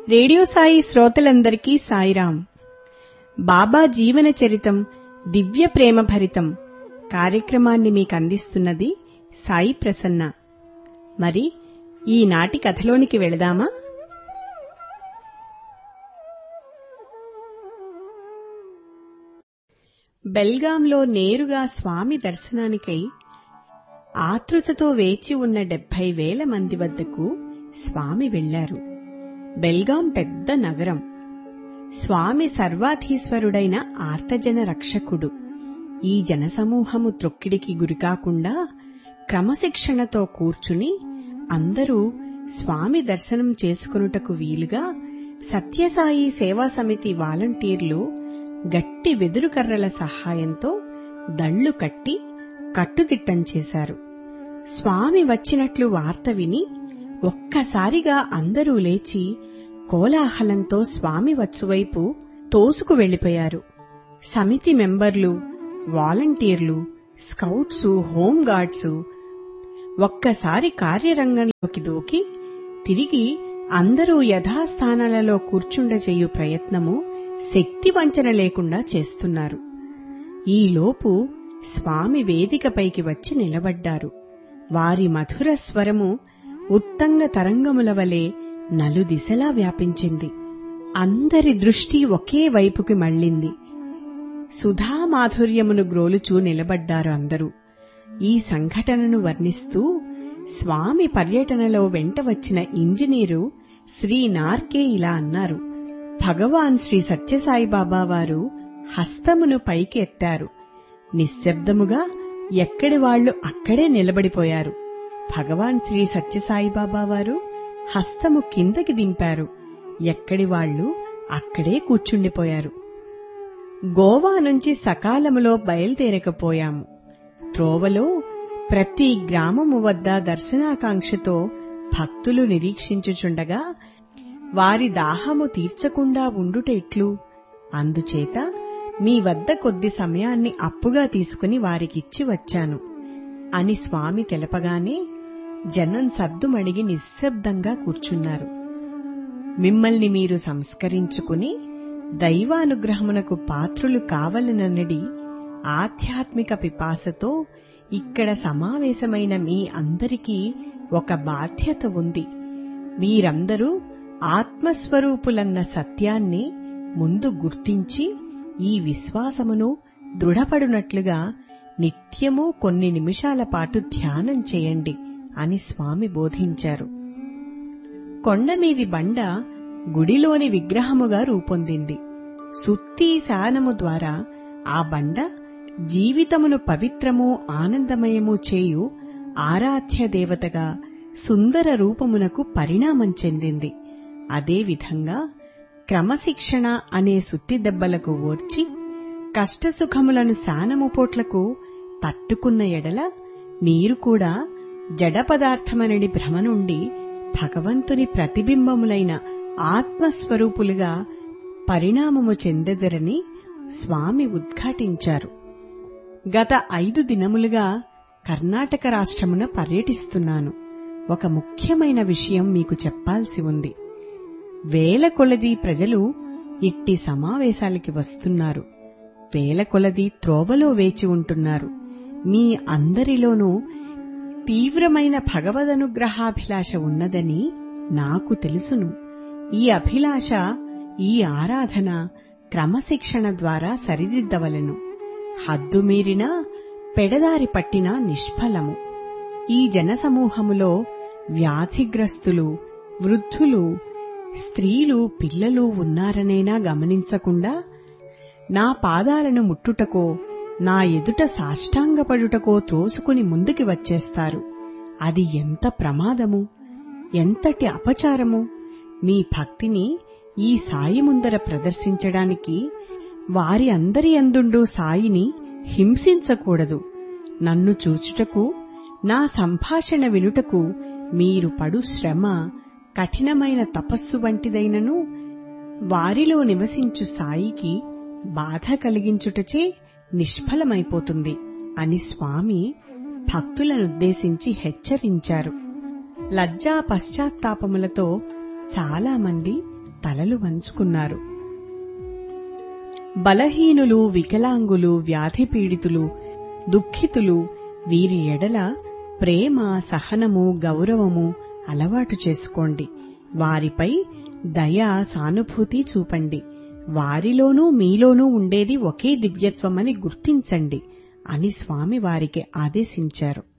radio Sai శ్రోతలందరికీ సాయిరాం బాబా జీవన చరితం దివ్య ప్రేమ భరితం కార్యక్రమాన్ని మీకు అందిస్తున్నది సాయి ప్రసన్న మరి ఈనాటి కథలోనికి వెళదామా బెల్గాంలో నేరుగా స్వామి దర్శనానికై ఆతృతతో వేచి ఉన్న డెబ్బై వేల మంది వద్దకు స్వామి వెళ్లారు బెల్గాం పెద్ద నగరం స్వామి సర్వాధీశ్వరుడైన ఆర్తజన రక్షకుడు ఈ జనసమూహము త్రొక్కిడికి గురికాకుండా క్రమశిక్షణతో కూర్చుని అందరూ స్వామి దర్శనం చేసుకొనుటకు వీలుగా సత్యసాయి సేవా సమితి వాలంటీర్లు గట్టి వెదురు కర్రల సహాయంతో దళ్లు కట్టి కట్టుదిట్టం చేశారు స్వామి వచ్చినట్లు వార్త విని ఒక్కసారిగా అందరూ లేచి కోలాహలంతో స్వామి వచ్చువైపు తోసుకు వెళ్లిపోయారు సమితి మెంబర్లు వాలంటీర్లు స్కౌట్సు హోంగార్డ్సు ఒక్కసారి కార్యరంగంలోకి దూకి తిరిగి అందరూ యథాస్థానాలలో కూర్చుండజేయు ప్రయత్నము శక్తి వంచన లేకుండా చేస్తున్నారు ఈలోపు స్వామి వేదికపైకి వచ్చి నిలబడ్డారు వారి మధుర స్వరము ఉత్తంగ తరంగముల వలె నలుదిశలా వ్యాపించింది అందరి దృష్టి ఒకే వైపుకి మళ్ళింది సుధామాధుర్యమును గ్రోలుచూ నిలబడ్డారు అందరూ ఈ సంఘటనను వర్ణిస్తూ స్వామి పర్యటనలో వెంట వచ్చిన ఇంజనీరు శ్రీ నార్కే ఇలా అన్నారు భగవాన్ శ్రీ సత్యసాయిబాబా వారు హస్తమును పైకి ఎత్తారు నిశ్శబ్దముగా ఎక్కడి వాళ్లు అక్కడే నిలబడిపోయారు భగవాన్ శ్రీ సత్యసాయిబాబా వారు హస్తము కిందకి దింపారు ఎక్కడి వాళ్లు అక్కడే కూర్చుండిపోయారు గోవా నుంచి సకాలములో బయలుదేరకపోయాము త్రోవలో ప్రతి గ్రామము వద్ద దర్శనాకాంక్షతో భక్తులు నిరీక్షించుచుండగా వారి దాహము తీర్చకుండా ఉండుట ఎట్లు అందుచేత మీ వద్ద కొద్ది సమయాన్ని అప్పుగా తీసుకుని వారికిచ్చి వచ్చాను అని స్వామి తెలపగానే జనం సద్దుమణిగి నిశ్శబ్దంగా కూర్చున్నారు మిమ్మల్ని మీరు సంస్కరించుకుని దైవానుగ్రహమునకు పాత్రులు కావలననడి ఆధ్యాత్మిక పిపాసతో ఇక్కడ సమావేశమైన మీ అందరికీ ఒక బాధ్యత ఉంది మీరందరూ ఆత్మస్వరూపులన్న సత్యాన్ని ముందు గుర్తించి ఈ విశ్వాసమును దృఢపడునట్లుగా నిత్యము కొన్ని నిమిషాల పాటు ధ్యానం చేయండి అని స్వామి బోధించారు కొండమీది బండ గుడిలోని విగ్రహముగా రూపొందింది సుత్తి శానము ద్వారా ఆ బండ జీవితమును పవిత్రము ఆనందమయము చేయు ఆరాధ్య దేవతగా సుందర రూపమునకు పరిణామం చెందింది అదేవిధంగా క్రమశిక్షణ అనే సుత్తి దెబ్బలకు ఓర్చి కష్టసుఖములను శానముపోట్లకు తట్టుకున్న ఎడల మీరు కూడా జడ పదార్థమనడి భ్రమ నుండి భగవంతుని ప్రతిబింబములైన ఆత్మస్వరూపులుగా పరిణామము చెందెదరని స్వామి ఉద్ఘాటించారు గత ఐదు దినములుగా కర్ణాటక రాష్ట్రమున పర్యటిస్తున్నాను ఒక ముఖ్యమైన విషయం మీకు చెప్పాల్సి ఉంది వేల కొలది ప్రజలు ఇట్టి సమావేశాలకి వస్తున్నారు వేల కొలది త్రోవలో వేచి ఉంటున్నారు మీ అందరిలోనూ తీవ్రమైన భగవదనుగ్రహాభిలాష ఉన్నదని నాకు తెలుసును ఈ అభిలాష ఈ ఆరాధన క్రమశిక్షణ ద్వారా సరిదిద్దవలెను హద్దుమీరినా పెడదారి పట్టినా నిష్ఫలము ఈ జనసమూహములో వ్యాధిగ్రస్తులు వృద్ధులు స్త్రీలు పిల్లలు ఉన్నారనైనా గమనించకుండా నా పాదాలను ముట్టుటకో నా ఎదుట సాష్టాంగపడుటకో త్రోసుకుని ముందుకి వచ్చేస్తారు అది ఎంత ప్రమాదము ఎంతటి అపచారము మీ భక్తిని ఈ సాయి ముందర ప్రదర్శించడానికి వారి అందరి అందుండు సాయిని హింసించకూడదు నన్ను చూచుటకు నా సంభాషణ వినుటకు మీరు పడు శ్రమ కఠినమైన తపస్సు వంటిదైనను వారిలో నివసించు సాయికి బాధ కలిగించుటచే నిష్ఫలమైపోతుంది అని స్వామి భక్తులనుద్దేశించి హెచ్చరించారు లజ్జా పశ్చాత్తాపములతో చాలామంది తలలు వంచుకున్నారు బలహీనులు వికలాంగులు వ్యాధి పీడితులు దుఃఖితులు వీరి ఎడల ప్రేమ సహనము గౌరవము అలవాటు చేసుకోండి వారిపై దయ సానుభూతి చూపండి వారిలోనూ మీలోనూ ఉండేది ఒకే దివ్యత్వమని గుర్తించండి అని స్వామి వారికి ఆదేశించారు